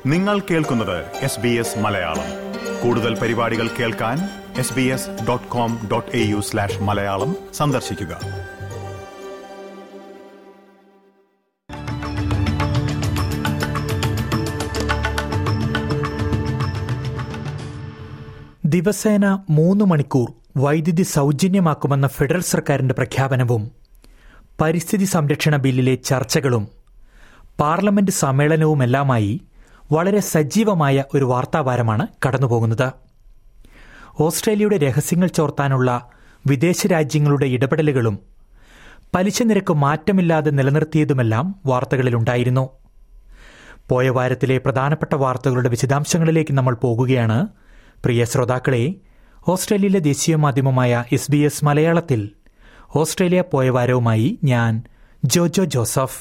നിങ്ങൾ കേൾക്കുന്നത് S B S Malayalam കൂടുതൽ പരിപാടികൾ കേൾക്കാൻ S B S dot com dot A U slash Malayalam സന്ദർശിക്കുക ദിവസേന മൂന്ന് മണിക്കൂർ വൈദ്യുതി സൗജന്യമാക്കുമെന്ന ഫെഡറൽ സർക്കാരിന്റെ പ്രഖ്യാപനവും പരിസ്ഥിതി സംരക്ഷണ ബില്ലിലെ ചർച്ചകളും പാർലമെന്റ് സമ്മേളനവുമെല്ലാമായി വളരെ സജീവമായ ഒരു വാർത്താവാരമാണ് കടന്നുപോകുന്നത് ഓസ്ട്രേലിയയുടെ രഹസ്യങ്ങൾ ചോർത്താനുള്ള വിദേശ രാജ്യങ്ങളുടെ ഇടപെടലുകളും പലിശ നിരക്ക് മാറ്റമില്ലാതെ നിലനിർത്തിയതുമെല്ലാം വാർത്തകളിലുണ്ടായിരുന്നു പോയ വാരത്തിലെ പ്രധാനപ്പെട്ട വാർത്തകളുടെ വിശദാംശങ്ങളിലേക്ക് നമ്മൾ പോകുകയാണ് പ്രിയ ശ്രോതാക്കളെ ഓസ്ട്രേലിയയിലെ ദേശീയ മാധ്യമമായ എസ് ബി എസ് മലയാളത്തിൽ ഓസ്ട്രേലിയ പോയ വാരവുമായി ഞാൻ ജോജോ ജോസഫ്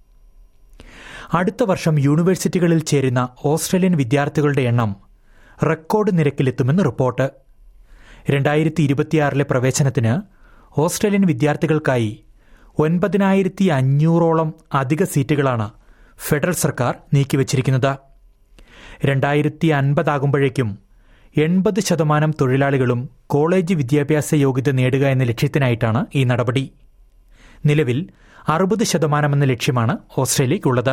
അടുത്ത വർഷം യൂണിവേഴ്സിറ്റികളിൽ ചേരുന്ന ഓസ്ട്രേലിയൻ വിദ്യാർത്ഥികളുടെ എണ്ണം റെക്കോർഡ് നിരക്കിലെത്തുമെന്ന് റിപ്പോർട്ട് രണ്ടായിരത്തി ഇരുപത്തിയാറിലെ പ്രവേശനത്തിന് ഓസ്ട്രേലിയൻ വിദ്യാർത്ഥികൾക്കായി ഒൻപതിനായിരത്തി അഞ്ഞൂറോളം അധിക സീറ്റുകളാണ് ഫെഡറൽ സർക്കാർ നീക്കിവച്ചിരിക്കുന്നത് രണ്ടായിരത്തി അൻപതാകുമ്പോഴേക്കും എൺപത് ശതമാനം തൊഴിലാളികളും കോളേജ് വിദ്യാഭ്യാസ യോഗ്യത നേടുക എന്ന ലക്ഷ്യത്തിനായിട്ടാണ് ഈ നടപടി നിലവിൽ അറുപത് ശതമാനമെന്ന ലക്ഷ്യമാണ് ഓസ്ട്രേലിയയ്ക്കുള്ളത്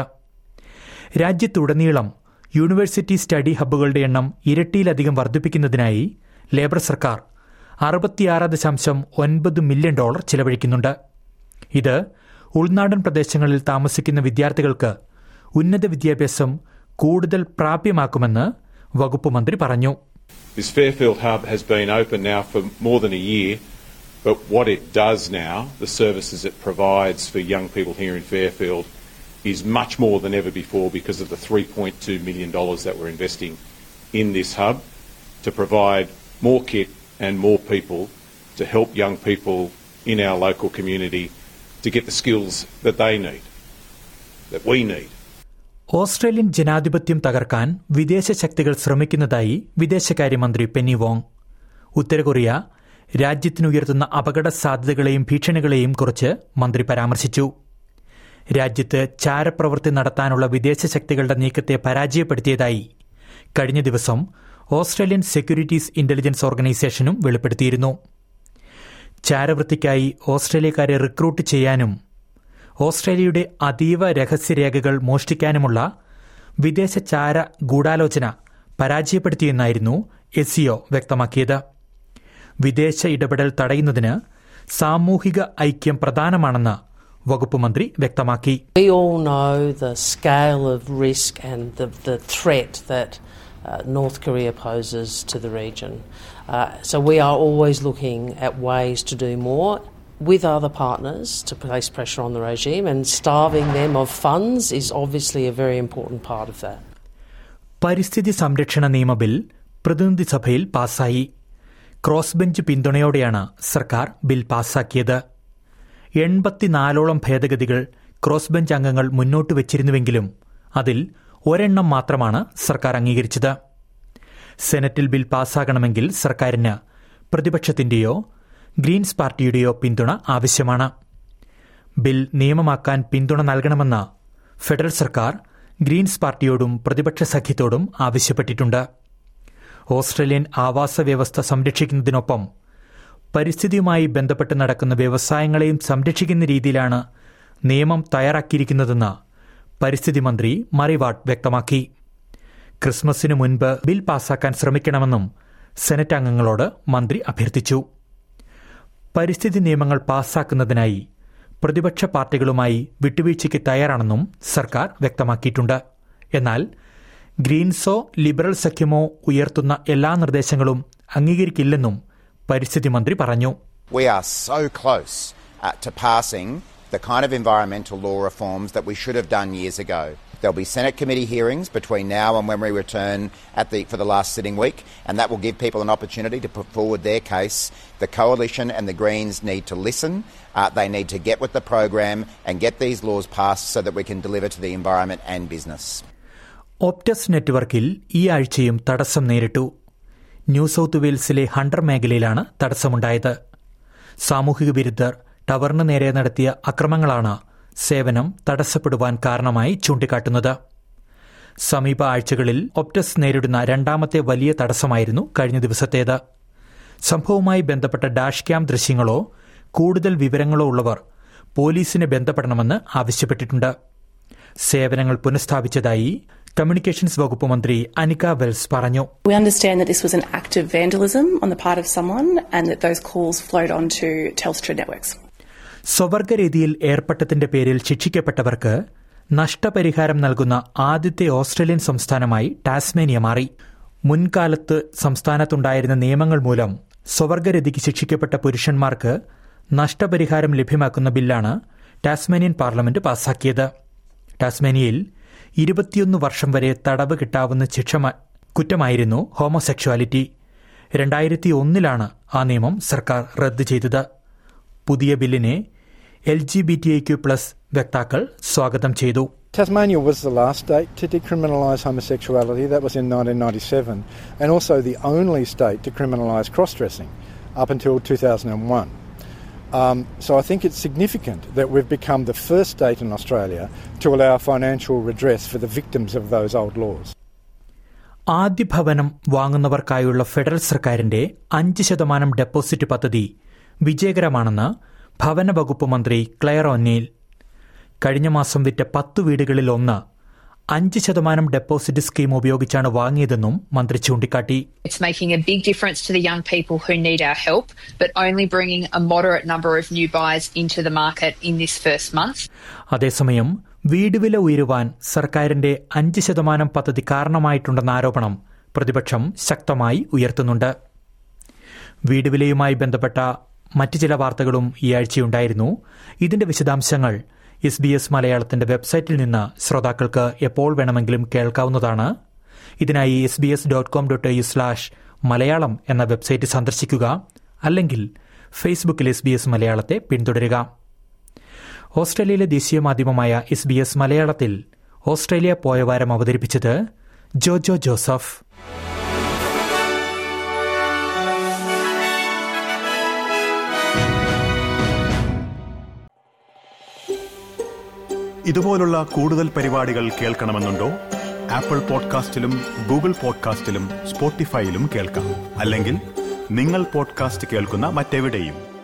രാജ്യത്തുടനീളം യൂണിവേഴ്സിറ്റി സ്റ്റഡി ഹബ്ബുകളുടെ എണ്ണം ഇരട്ടിയിലധികം വർദ്ധിപ്പിക്കുന്നതിനായി ലേബർ സർക്കാർ അറുപത്തിയാറ് ദശാംശം ഒൻപത് മില്യൺ ഡോളർ ചിലവഴിക്കുന്നുണ്ട് ഇത് ഉൾനാടൻ പ്രദേശങ്ങളിൽ താമസിക്കുന്ന വിദ്യാർത്ഥികൾക്ക് ഉന്നത വിദ്യാഭ്യാസം കൂടുതൽ പ്രാപ്യമാക്കുമെന്ന് വകുപ്പ് മന്ത്രി പറഞ്ഞു This Fairfield hub has been open now for more than a year, but what it does now, the services it provides for young people here in Fairfield, is much more than ever before because of the $3.2 million that we're investing in this hub to provide more kit and more people to help young people in our local community to get the skills that they need, that we need. Australian ജനാധിപത്യം തകർക്കാൻ വിദേശ ശക്തികൾ ശ്രമിക്കുന്നതായി വിദേശകാര്യമന്ത്രി Penny Wong ഉത്തര Korea രാജ്യത്തിനുയർത്തുന്ന അപകട സാധ്യതകളെയും ഭീഷണികളെയും കുറിച്ച് മന്ത്രി പരാമർശിച്ചു രാജ്യത്ത് ചാരപ്രവൃത്തി നടത്താനുള്ള വിദേശ ശക്തികളുടെ നീക്കത്തെ പരാജയപ്പെടുത്തിയതായി കഴിഞ്ഞ ദിവസം ഓസ്ട്രേലിയൻ സെക്യൂരിറ്റീസ് ഇന്റലിജൻസ് ഓർഗനൈസേഷനും വെളിപ്പെടുത്തിയിരുന്നു ചാരവൃത്തിക്കായി ഓസ്ട്രേലിയക്കാരെ റിക്രൂട്ട് ചെയ്യാനും ഓസ്ട്രേലിയയുടെ അതീവ രഹസ്യരേഖകൾ മോഷ്ടിക്കാനുമുള്ള വിദേശ ചാര ഗൂഢാലോചന പരാജയപ്പെടുത്തിയെന്നായിരുന്നു എസിഒ വ്യക്തമാക്കിയത് വിദേശ ഇടപെടൽ തടയുന്നതിന് സാമൂഹിക ഐക്യം പ്രധാനമാണെന്ന് വകുപ്പ് മന്ത്രി വ്യക്തമാക്കി We all know the scale of risk and the, the threat that uh, North Korea poses to the region. Uh, so we are always looking at ways to do more with other partners to place pressure on the regime, and starving them of funds is obviously a very important part of that. പരിസ്ഥിതി സംരക്ഷണ നിയമ bill പ്രതിനിധി സഭയിൽ പാസായി cross bench പിന്തുണയോടെയാണ് സർക്കാർ bill പാസാക്കിയത് എൺപത്തിനാലോളം ഭേദഗതികൾ cross bench അംഗങ്ങൾ മുന്നോട്ട് വച്ചിരുന്നുവെങ്കിലും അതിൽ ഒരെണ്ണം മാത്രമാണ് സർക്കാർ അംഗീകരിച്ചത് സെനറ്റിൽ ബിൽ പാസ്സാകണമെങ്കിൽ സർക്കാരിന് പ്രതിപക്ഷത്തിന്റെയോ ഗ്രീൻസ് പാർട്ടിയുടെയോ പിന്തുണ ആവശ്യമാണ് ബിൽ നിയമമാക്കാൻ പിന്തുണ നൽകണമെന്ന് ഫെഡറൽ സർക്കാർ ഗ്രീൻസ് പാർട്ടിയോടും പ്രതിപക്ഷ സഖ്യത്തോടും ആവശ്യപ്പെട്ടിട്ടുണ്ട് ഓസ്ട്രേലിയൻ ആവാസ വ്യവസ്ഥ സംരക്ഷിക്കുന്നതിനൊപ്പം പരിസ്ഥിതിയുമായി ബന്ധപ്പെട്ട് നടക്കുന്ന വ്യവസായങ്ങളെയും സംരക്ഷിക്കുന്ന രീതിയിലാണ് നിയമം തയ്യാറാക്കിയിരിക്കുന്നതെന്ന് പരിസ്ഥിതി മന്ത്രി മറിവാട്ട് വ്യക്തമാക്കി ക്രിസ്മസിന് മുൻപ് ബിൽ പാസാക്കാൻ ശ്രമിക്കണമെന്നും സെനറ്റ് അംഗങ്ങളോട് മന്ത്രി അഭ്യർത്ഥിച്ചു പരിസ്ഥിതി നിയമങ്ങൾ പാസാക്കുന്നതിനായി പ്രതിപക്ഷ പാർട്ടികളുമായി വിട്ടുവീഴ്ചയ്ക്ക് തയ്യാറാണെന്നും സർക്കാർ വ്യക്തമാക്കിയിട്ടുണ്ട് എന്നാൽ ഗ്രീൻസോ ലിബറൽ സഖ്യമോ ഉയർത്തുന്ന എല്ലാ നിർദ്ദേശങ്ങളും അംഗീകരിക്കില്ലെന്നും പരിസ്ഥിതി മന്ത്രി പറഞ്ഞു We are so close uh, to passing the kind of environmental law reforms that we should have done years ago. There'll be Senate committee hearings between now and when we return at the, for the last sitting week, and that will give people an opportunity to put forward their case. The Coalition and the Greens need to listen. Uh, they need to get with the program and get these laws passed so that we can deliver to the environment and business. Optus നെറ്റ്വർക്കിൽ ഈ ആഴ്ചയും തടസ്സം നേരിട്ടു new south വെയിൽസിലെ Hunter മേഖലയിലാണ് തടസ്സമുണ്ടായത് സാമൂഹിക വിരുദ്ധർ ടവറിന് നേരെ നടത്തിയ അക്രമങ്ങളാണ് സേവനം തടസ്സപ്പെടുവാൻ കാരണമായി ചൂണ്ടിക്കാട്ടുന്നത് സമീപ ആഴ്ചകളിൽ ഒപ്റ്റസ് നേരിടുന്ന രണ്ടാമത്തെ വലിയ തടസ്സമായിരുന്നു കഴിഞ്ഞ ദിവസത്തേത് സംഭവവുമായി ബന്ധപ്പെട്ട ഡാഷ് ക്യാം ദൃശ്യങ്ങളോ കൂടുതൽ വിവരങ്ങളോ ഉള്ളവർ പോലീസിനെ ബന്ധപ്പെടണമെന്ന് ആവശ്യപ്പെട്ടിട്ടുണ്ട് സേവനങ്ങൾ പുനഃസ്ഥാപിച്ചതായി കമ്മ്യൂണിക്കേഷൻസ് വകുപ്പ് മന്ത്രി അനിക വെൽസ് പറഞ്ഞു We understand that this was an act of vandalism on the part of someone and that those calls flowed on to Telstra networks. സ്വവർഗരീതിയിൽ ഏർപ്പെട്ടതിന്റെ പേരിൽ ശിക്ഷിക്കപ്പെട്ടവർക്ക് നഷ്ടപരിഹാരം നൽകുന്ന ആദ്യത്തെ ഓസ്ട്രേലിയൻ സംസ്ഥാനമായി ടാസ്മേനിയ മാറി മുൻകാലത്ത് സംസ്ഥാനത്തുണ്ടായിരുന്ന നിയമങ്ങൾ മൂലം സ്വവർഗരതിക്ക് ശിക്ഷിക്കപ്പെട്ട പുരുഷന്മാർക്ക് നഷ്ടപരിഹാരം ലഭ്യമാക്കുന്ന ബില്ലാണ് ടാസ്മേനിയൻ പാർലമെന്റ് പാസാക്കിയത് ടാസ്മേനിയയിൽ ഇരുപത്തിയൊന്ന് വർഷം വരെ തടവ് കിട്ടാവുന്ന ശിക്ഷ കുറ്റമായിരുന്നു ഹോമോസെക്ഷുവാലിറ്റി രണ്ടായിരത്തി ഒന്നിലാണ് ആ നിയമം സർക്കാർ റദ്ദ് ചെയ്തത് പുതിയ ബില്ലിനെ L G B T Q plus വക്താക്കൾ സ്വാഗതം ചെയ്തു Tasmania was the last state to decriminalise homosexuality. That was in 1997, and also the only state to criminalise cross dressing up until 2001. Um, so I think it's significant that we've become the first state in Australia to allow financial redress for the victims of those old laws. ആദ്യ ഭവനം വാങ്ങുന്നവർക്കായുള്ള federal സർക്കാരിന്റെ അഞ്ച് ശതമാനം deposit പദ്ധതി വിജയകരമാണെന്ന് ഭവന വകുപ്പ് മന്ത്രി ക്ലെയർ ഒന്നീൽ കഴിഞ്ഞ മാസം വിറ്റ പത്തു വീടുകളിൽ ഒന്ന് അഞ്ച് ശതമാനം ഡെപ്പോസിറ്റ് സ്കീം ഉപയോഗിച്ചാണ് വാങ്ങിയതെന്നും മന്ത്രി ചൂണ്ടിക്കാട്ടി It's making a big difference to the young people who need our help, but only bringing a moderate number of new buyers into the market in this first month. അതേസമയം വീട് വില ഉയരുവാൻ സർക്കാരിന്റെ അഞ്ച് ശതമാനം പദ്ധതി കാരണമായിട്ടുണ്ടെന്ന ആരോപണം പ്രതിപക്ഷം ശക്തമായി ഉയർത്തുന്നുണ്ട് വീട് വിലയുമായി ബന്ധപ്പെട്ട മറ്റ് ചില വാർത്തകളും ഈ ആഴ്ചയുണ്ടായിരുന്നു ഇതിന്റെ വിശദാംശങ്ങൾ എസ് ബി എസ് മലയാളത്തിന്റെ വെബ്സൈറ്റിൽ നിന്ന് ശ്രോതാക്കൾക്ക് എപ്പോൾ വേണമെങ്കിലും കേൾക്കാവുന്നതാണ് ഇതിനായി S B S dot com dot U slash Malayalam എന്ന വെബ്സൈറ്റ് സന്ദർശിക്കുക അല്ലെങ്കിൽ ഫേസ്ബുക്കിൽ എസ് ബി എസ് മലയാളത്തെ പിന്തുടരുക ഓസ്ട്രേലിയയിലെ ദേശീയ മാധ്യമമായ എസ് ബി എസ് മലയാളത്തിൽ ഓസ്ട്രേലിയ പോയ വാരം അവതരിപ്പിച്ചത് ജോജോ ജോസഫ് ഇതുപോലുള്ള കൂടുതൽ പരിപാടികൾ കേൾക്കണമെന്നുണ്ടോ ആപ്പിൾ പോഡ്കാസ്റ്റിലും ഗൂഗിൾ പോഡ്കാസ്റ്റിലും സ്പോട്ടിഫൈയിലും കേൾക്കാം അല്ലെങ്കിൽ നിങ്ങൾ പോഡ്കാസ്റ്റ് കേൾക്കുന്ന മറ്റെവിടെയും